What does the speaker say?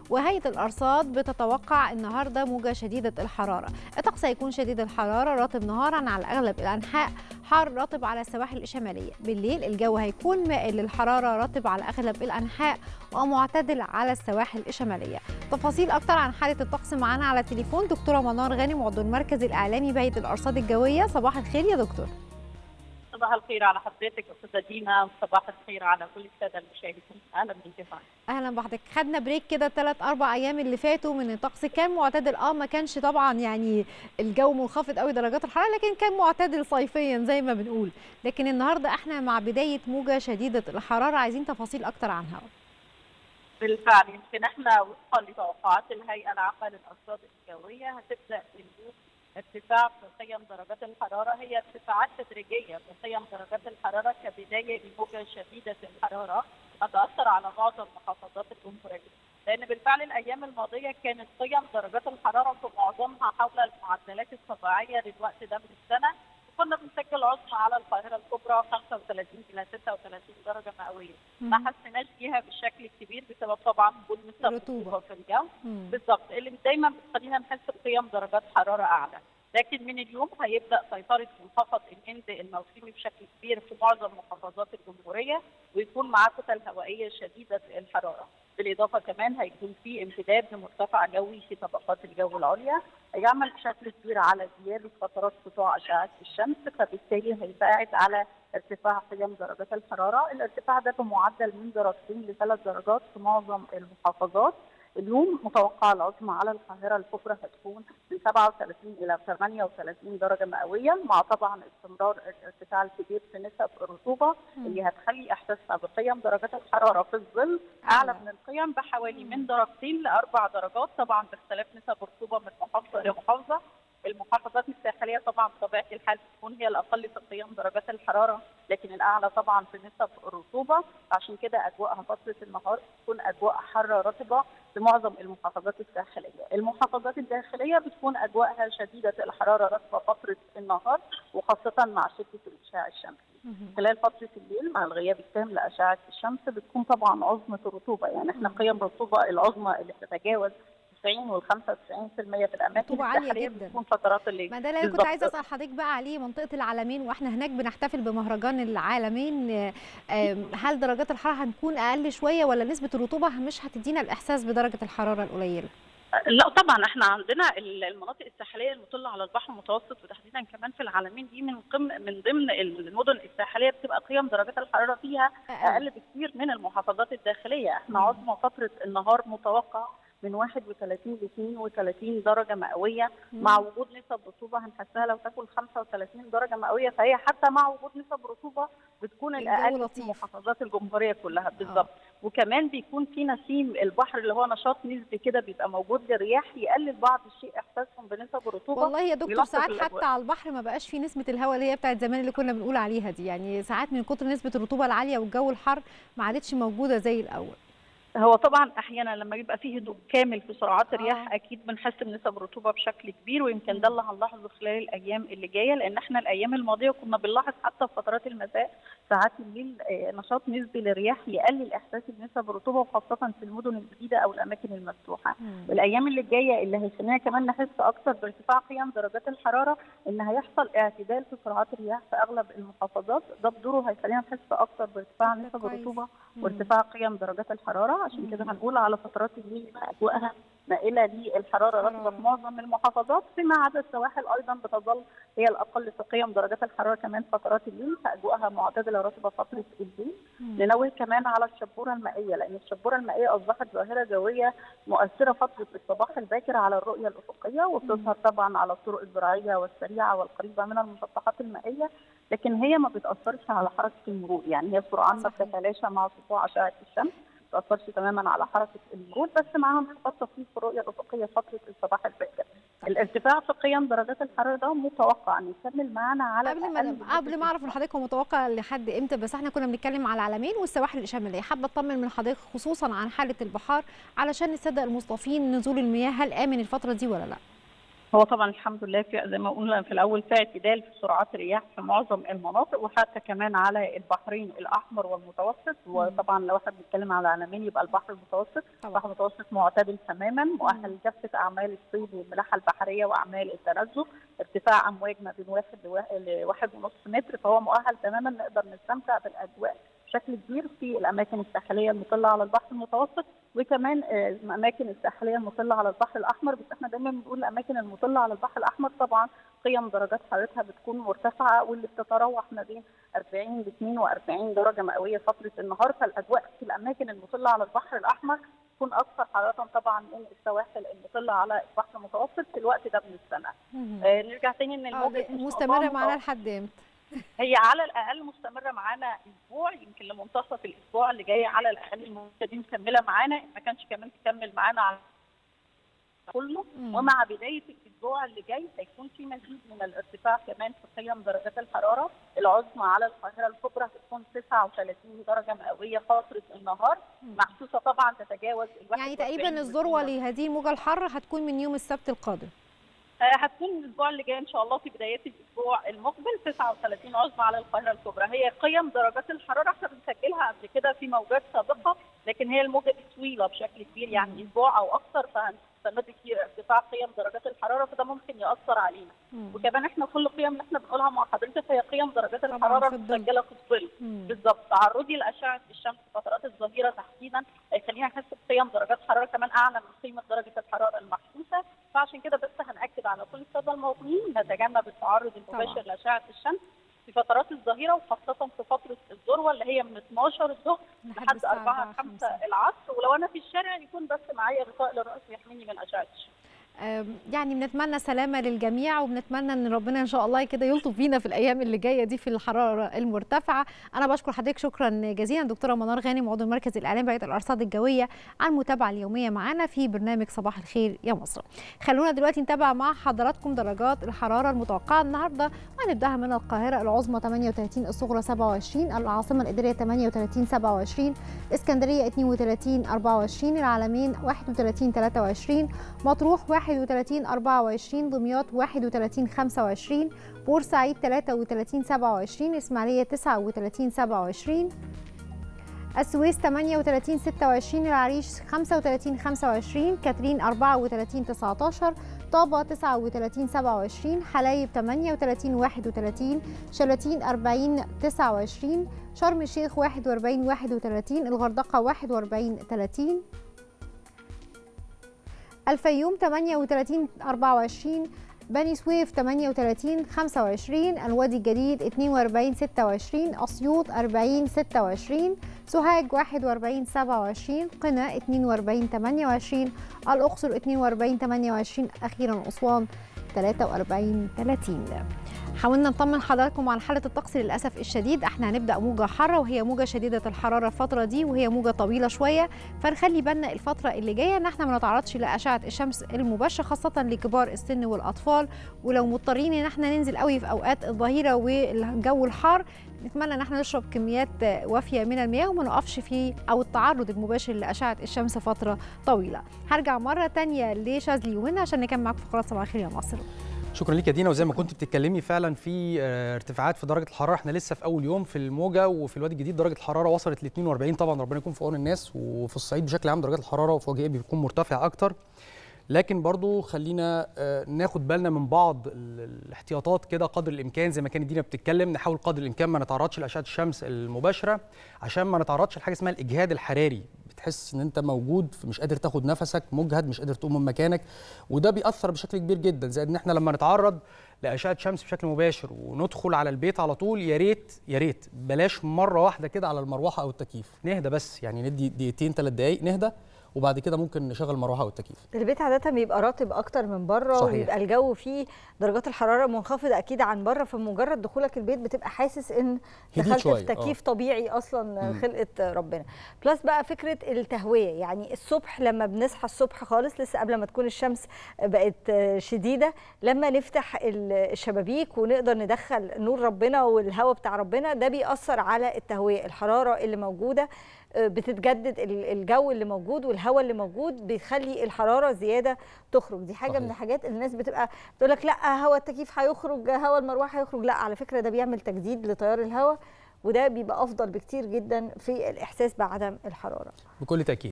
وهيئة الأرصاد بتتوقع النهاردة موجة شديدة الحرارة الطقس هيكون شديد الحرارة رطب نهارا على أغلب الأنحاء حار رطب على السواحل الشمالية بالليل الجو هيكون مائل للحرارة رطب على أغلب الأنحاء ومعتدل على السواحل الشمالية تفاصيل أكتر عن حالة الطقس معانا على التليفون دكتورة منار غانم عضو المركز الإعلامي بهيئة الأرصاد الجوية صباح الخير يا دكتور صباح الخير على حضرتك استاذه دينا وصباح الخير على كل الساده المشاهدين اهلا بيك اهلا بحضرتك خدنا بريك كده ثلاث اربع ايام اللي فاتوا من الطقس كان معتدل اه ما كانش طبعا يعني الجو منخفض قوي درجات الحراره لكن كان معتدل صيفيا زي ما بنقول لكن النهارده احنا مع بدايه موجه شديده الحراره عايزين تفاصيل اكتر عنها بالفعل يمكن احنا وفقا لتوقعات الهيئه العامه للارصاد الجويه هتبدا اليوم ارتفاع في قيم درجات الحراره هي ارتفاعات تدريجيه في قيم درجات الحراره كبدايه لموجه شديده الحراره هتاثر على معظم محافظات الجمهوريه لان بالفعل الايام الماضيه كانت قيم درجات الحراره في معظمها حول المعدلات الطبيعيه للوقت ده من السنه كنا بنسجل عظمى على القاهره الكبرى 35 الى 36 درجه مئويه ما حسيناش فيها بالشكل الكبير بسبب طبعا وجود نسب رطوبه في الجو بالظبط اللي دايما بتخلينا نحس بقيم درجات حراره اعلى لكن من اليوم هيبدا سيطره منخفض الهند الموسمي بشكل كبير في معظم محافظات الجمهوريه ويكون معاه كتل هوائيه شديده الحراره بالاضافه كمان هيكون في امتداد لمرتفع جوي في طبقات الجو العليا هيعمل بشكل كبير على زياده فترات سطوع اشعه الشمس فبالتالي هيساعد على ارتفاع قيم درجات الحراره، الارتفاع ده بمعدل من درجتين لثلاث درجات في معظم المحافظات. اليوم متوقع العظمى على القاهرة الكبرى هتكون من 37 إلى 38 درجة مئوية مع طبعا استمرار الارتفاع الكبير في نسب الرطوبة اللي هتخلي إحساسنا بقيم درجات الحرارة في الظل أعلى من القيم بحوالي من درجتين لأربع درجات طبعا باختلاف نسب الرطوبة من محافظة لمحافظة المحافظات الساحليه طبعا بطبيعه الحال تكون هي الاقل في قيم درجات الحراره لكن الاعلى طبعا في نسب الرطوبه عشان كده اجواءها فتره النهار تكون اجواء حاره رطبه في معظم المحافظات الساحليه، المحافظات الداخليه بتكون اجواءها شديده الحراره رطبه فتره النهار وخاصه مع شده الاشعاع الشمسي. خلال فتره الليل مع الغياب التام لاشعه الشمس بتكون طبعا عظمه الرطوبه يعني احنا قيم الرطوبه العظمى اللي بتتجاوز 90 وال 95% في الاماكن الساحليه بتكون فترات الليل ما ده اللي كنت عايزه اسال حضرتك بقى عليه منطقه العالمين واحنا هناك بنحتفل بمهرجان العالمين هل درجات الحراره هتكون اقل شويه ولا نسبه الرطوبه مش هتدينا الاحساس بدرجه الحراره القليله؟ لا طبعا احنا عندنا المناطق الساحليه المطله على البحر المتوسط وتحديدا كمان في العالمين دي من قم من ضمن المدن الساحليه بتبقى قيم درجات الحراره فيها اقل بكثير من المحافظات الداخليه احنا عظمى فتره النهار متوقع من 31 ل 32 درجه مئويه مع وجود نسب رطوبه هنحسها لو تاكل 35 درجه مئويه فهي حتى مع وجود نسب رطوبه بتكون الاقل في محافظات الجمهوريه كلها بالظبط وكمان بيكون في نسيم البحر اللي هو نشاط نسبي كده بيبقى موجود للرياح يقلل بعض الشيء احساسهم بنسب الرطوبه والله يا دكتور ساعات حتى على البحر ما بقاش في نسبه الهواء اللي هي بتاعت زمان اللي كنا بنقول عليها دي يعني ساعات من كتر نسبه الرطوبه العاليه والجو الحر ما عادتش موجوده زي الاول هو طبعا احيانا لما بيبقى فيه هدوء كامل في سرعات الرياح آه. اكيد بنحس بنسب رطوبه بشكل كبير ويمكن ده اللي هنلاحظه خلال الايام اللي جايه لان احنا الايام الماضيه كنا بنلاحظ حتى في فترات المساء ساعات الليل نشاط نسبي للرياح يقلل احساسي بنسب الرطوبه وخاصه في المدن الجديده او الاماكن المفتوحه. مم. الايام اللي جايه اللي هيخلينا كمان نحس اكثر بارتفاع قيم درجات الحراره ان هيحصل اعتدال في سرعات الرياح في اغلب المحافظات ده بدوره هيخلينا نحس اكثر بارتفاع نسب الرطوبه وارتفاع قيم درجات الحراره عشان كده هنقول على فترات الليل اجواءها مائله للحراره رطبه في معظم المحافظات فيما عدا السواحل ايضا بتظل هي الاقل في قيم درجات الحراره كمان فترات الليل فاجواءها معتدله رطبه فتره الليل ننوه كمان على الشبوره المائيه لان الشبوره المائيه اصبحت ظاهره جويه مؤثره فتره الصباح الباكر على الرؤيه الافقيه وبتظهر طبعا على الطرق الزراعيه والسريعه والقريبه من المسطحات المائيه لكن هي ما بتاثرش على حركه المرور يعني هي سرعان ما بتتلاشى مع سطوع اشعه الشمس ما تاثرش تماما على حركه المرور بس معاها انخفاض طفيف في الرؤيه الافقيه فتره الصباح الباكر. الارتفاع في قيم درجات الحراره ده متوقع ان يكمل معانا على قبل ما قبل ما اعرف من حضرتك هو متوقع لحد امتى بس احنا كنا بنتكلم على العلمين والسواحل الشماليه حابه اطمن من حضرتك خصوصا عن حاله البحار علشان نصدق المصطفين نزول المياه هل امن الفتره دي ولا لا؟ هو طبعا الحمد لله في زي ما قلنا في الاول في اعتدال في سرعات الرياح في معظم المناطق وحتى كمان على البحرين الاحمر والمتوسط وطبعا لو احنا بنتكلم على العلمين يبقى البحر المتوسط البحر المتوسط معتدل تماما مؤهل لكافه اعمال الصيد والملاحه البحريه واعمال التنزه ارتفاع امواج ما بين واحد لواحد ونص متر فهو مؤهل تماما نقدر نستمتع بالاجواء بشكل كبير في الاماكن الساحليه المطله على البحر المتوسط وكمان الاماكن الساحليه المطله على البحر الاحمر بس احنا دايما بنقول الاماكن المطله على البحر الاحمر طبعا قيم درجات حرارتها بتكون مرتفعه واللي بتتراوح ما بين 40 ل 42 درجه مئويه فتره النهار فالاجواء في الاماكن المطله على البحر الاحمر تكون اكثر حراره طبعا من السواحل المطله على البحر المتوسط في الوقت ده من السنه. آه نرجع تاني ان الموجه مستمره معانا لحد امتى؟ هي على الاقل مستمره معانا اسبوع يمكن لمنتصف الاسبوع اللي جاي على الاقل الموجه دي مكمله معانا ما كانش كمان تكمل معانا على كله ومع بدايه الاسبوع اللي جاي هيكون في مزيد من الارتفاع كمان في قيم درجات الحراره العظمى على القاهره الكبرى هتكون 39 درجه مئويه فتره النهار محسوسه طبعا تتجاوز يعني تقريبا الذروه لهذه الموجه الحاره هتكون من يوم السبت القادم هتكون الاسبوع اللي جاي ان شاء الله في بدايات الاسبوع المقبل 39 عظمى على القاهره الكبرى هي قيم درجات الحراره احنا بنسجلها قبل كده في موجات سابقه لكن هي الموجه دي طويله بشكل كبير يعني اسبوع او اكثر فهنستمر في ارتفاع قيم درجات الحراره فده ممكن ياثر علينا وكمان احنا كل قيم اللي احنا بنقولها مع حضرتك هي قيم درجات الحراره المسجله في الظل بالظبط تعرضي لاشعه الشمس فترات الظهيره تحديدا هيخلينا نحس بقيم درجات حراره كمان اعلى من قيمه درجه الحراره المحسوسه فعشان كده بس هنأكد على كل الساده المواطنين نتجنب التعرض المباشر لاشعه الشمس في فترات الظهيره وخاصه في فتره الذروه اللي هي من 12 الظهر لحد 4 5 العصر ولو انا في الشارع يكون بس معايا غطاء للراس يحميني من اشعه الشمس يعني بنتمنى سلامة للجميع وبنتمنى ان ربنا ان شاء الله كده يلطف بينا في الايام اللي جايه دي في الحراره المرتفعه انا بشكر حضرتك شكرا جزيلا دكتوره منار غانم عضو مركز الاعلام بهيئه الارصاد الجويه على المتابعه اليوميه معانا في برنامج صباح الخير يا مصر خلونا دلوقتي نتابع مع حضراتكم درجات الحراره المتوقعه النهارده وهنبداها من القاهره العظمى 38 الصغرى 27 العاصمه الاداريه 38 27 اسكندريه 32 24 العالمين 31 23 مطروح 31 24 دمياط 31 25 بورسعيد 33 27 اسماعيليه 39 27 السويس 38 26 العريش 35 25 كاترين 34 19 طابة 39 27 حلايب 38 31 شلاتين 40 29 شرم الشيخ 41 31 الغردقة 41 30 الفيوم 38 24 بني سويف 38 25 الوادي الجديد 42 26 اسيوط 40 26 سوهاج 41 27 قنا 42 28 الاقصر 42 28 اخيرا اسوان 43 30 حاولنا نطمن حضراتكم عن حاله الطقس للاسف الشديد احنا هنبدا موجه حاره وهي موجه شديده الحراره الفتره دي وهي موجه طويله شويه فنخلي بالنا الفتره اللي جايه ان احنا ما نتعرضش لاشعه الشمس المباشره خاصه لكبار السن والاطفال ولو مضطرين ان احنا ننزل قوي في اوقات الظهيره والجو الحار نتمنى ان احنا نشرب كميات وافيه من المياه وما نقفش في او التعرض المباشر لاشعه الشمس فتره طويله هرجع مره تانية لشاذلي وهنا عشان نكمل معاكم فقرات صباح الخير يا مصر شكرا ليك يا دينا وزي ما كنت بتتكلمي فعلا في ارتفاعات في درجه الحراره احنا لسه في اول يوم في الموجه وفي الوادي الجديد درجه الحراره وصلت ل 42 طبعا ربنا يكون في عون الناس وفي الصعيد بشكل عام درجات الحراره وفي وجه بيكون مرتفع اكتر لكن برضو خلينا ناخد بالنا من بعض الاحتياطات كده قدر الامكان زي ما كانت دينا بتتكلم نحاول قدر الامكان ما نتعرضش لاشعه الشمس المباشره عشان ما نتعرضش لحاجه اسمها الاجهاد الحراري بتحس ان انت موجود مش قادر تاخد نفسك مجهد مش قادر تقوم من مكانك وده بيأثر بشكل كبير جدا زائد ان احنا لما نتعرض لاشعه شمس بشكل مباشر وندخل على البيت على طول يا ريت يا ريت بلاش مره واحده كده على المروحه او التكييف نهدى بس يعني ندي دقيقتين ثلاث دقائق نهدى وبعد كده ممكن نشغل المروحه او التكييف البيت عاده بيبقى رطب اكتر من بره ويبقى الجو فيه درجات الحراره منخفضه اكيد عن بره فمجرد دخولك البيت بتبقى حاسس ان دخلت في تكييف أوه. طبيعي اصلا خلقه ربنا بلس بقى فكره التهويه يعني الصبح لما بنصحى الصبح خالص لسه قبل ما تكون الشمس بقت شديده لما نفتح الشبابيك ونقدر ندخل نور ربنا والهواء بتاع ربنا ده بيأثر على التهويه الحراره اللي موجوده بتتجدد الجو اللي موجود والهواء اللي موجود بيخلي الحراره زياده تخرج دي حاجه صحيح. من الحاجات اللي الناس بتبقى تقول لك لا هواء التكييف هيخرج هواء المروحه هيخرج لا على فكره ده بيعمل تجديد لتيار الهواء وده بيبقى افضل بكتير جدا في الاحساس بعدم الحراره بكل تاكيد